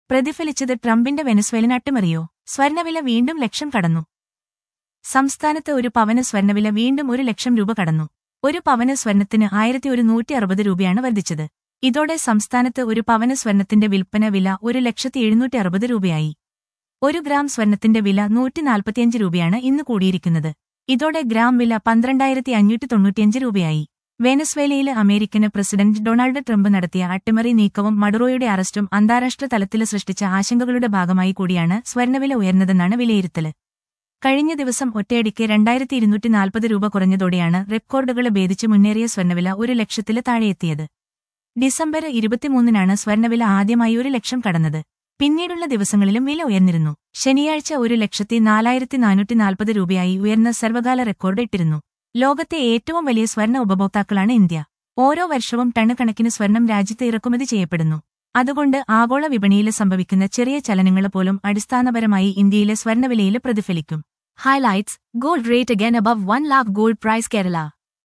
പ്രതിഫലിച്ചത് ട്രംപിന്റെ വെനസ്വേലൻ അട്ടിമറിയോ സ്വർണവില വീണ്ടും ലക്ഷം കടന്നു സംസ്ഥാനത്ത് ഒരു പവന് സ്വർണവില വീണ്ടും ഒരു ലക്ഷം രൂപ കടന്നു ഒരു പവന് സ്വർണത്തിന് ആയിരത്തി ഒരു നൂറ്റി അറുപത് രൂപയാണ് വർദ്ധിച്ചത് ഇതോടെ സംസ്ഥാനത്ത് ഒരു പവന് സ്വർണത്തിന്റെ വിൽപ്പന വില ഒരു ലക്ഷത്തി എഴുന്നൂറ്റി അറുപത് രൂപയായി ഒരു ഗ്രാം സ്വർണത്തിന്റെ വില നൂറ്റി നാൽപ്പത്തിയഞ്ച് രൂപയാണ് ഇന്ന് കൂടിയിരിക്കുന്നത് ഇതോടെ ഗ്രാം വില പന്ത്രണ്ടായിരത്തി അഞ്ഞൂറ്റി തൊണ്ണൂറ്റിയഞ്ച് രൂപയായി വെനസ്വേലയിലെ അമേരിക്കന് പ്രസിഡന്റ് ഡൊണാൾഡ് ട്രംപ് നടത്തിയ അട്ടിമറി നീക്കവും മഡുറോയുടെ അറസ്റ്റും അന്താരാഷ്ട്ര തലത്തിൽ സൃഷ്ടിച്ച ആശങ്കകളുടെ ഭാഗമായി കൂടിയാണ് സ്വർണവില ഉയർന്നതെന്നാണ് വിലയിരുത്തല് കഴിഞ്ഞ ദിവസം ഒറ്റയടിക്ക് രണ്ടായിരത്തി ഇരുന്നൂറ്റി നാൽപ്പത് രൂപ കുറഞ്ഞതോടെയാണ് റെക്കോർഡുകളെ ഭേദിച്ച് മുന്നേറിയ സ്വർണവില ഒരു ലക്ഷത്തില് താഴെയെത്തിയത് ഡിസംബർ ഇരുപത്തിമൂന്നിനാണ് സ്വർണവില ആദ്യമായി ഒരു ലക്ഷം കടന്നത് പിന്നീടുള്ള ദിവസങ്ങളിലും വില ഉയർന്നിരുന്നു ശനിയാഴ്ച ഒരു ലക്ഷത്തി നാലായിരത്തി നാനൂറ്റി നാൽപ്പത് രൂപയായി ഉയർന്ന സർവകാല റെക്കോർഡ് ഇട്ടിരുന്നു ലോകത്തെ ഏറ്റവും വലിയ സ്വർണ്ണ ഉപഭോക്താക്കളാണ് ഇന്ത്യ ഓരോ വർഷവും ടണ് കണക്കിന് സ്വർണം രാജ്യത്ത് ഇറക്കുമതി ചെയ്യപ്പെടുന്നു അതുകൊണ്ട് ആഗോള വിപണിയിൽ സംഭവിക്കുന്ന ചെറിയ ചലനങ്ങൾ പോലും അടിസ്ഥാനപരമായി ഇന്ത്യയിലെ സ്വർണ്ണവിലയിൽ പ്രതിഫലിക്കും Highlights Gold rate again above 1 lakh gold price Kerala.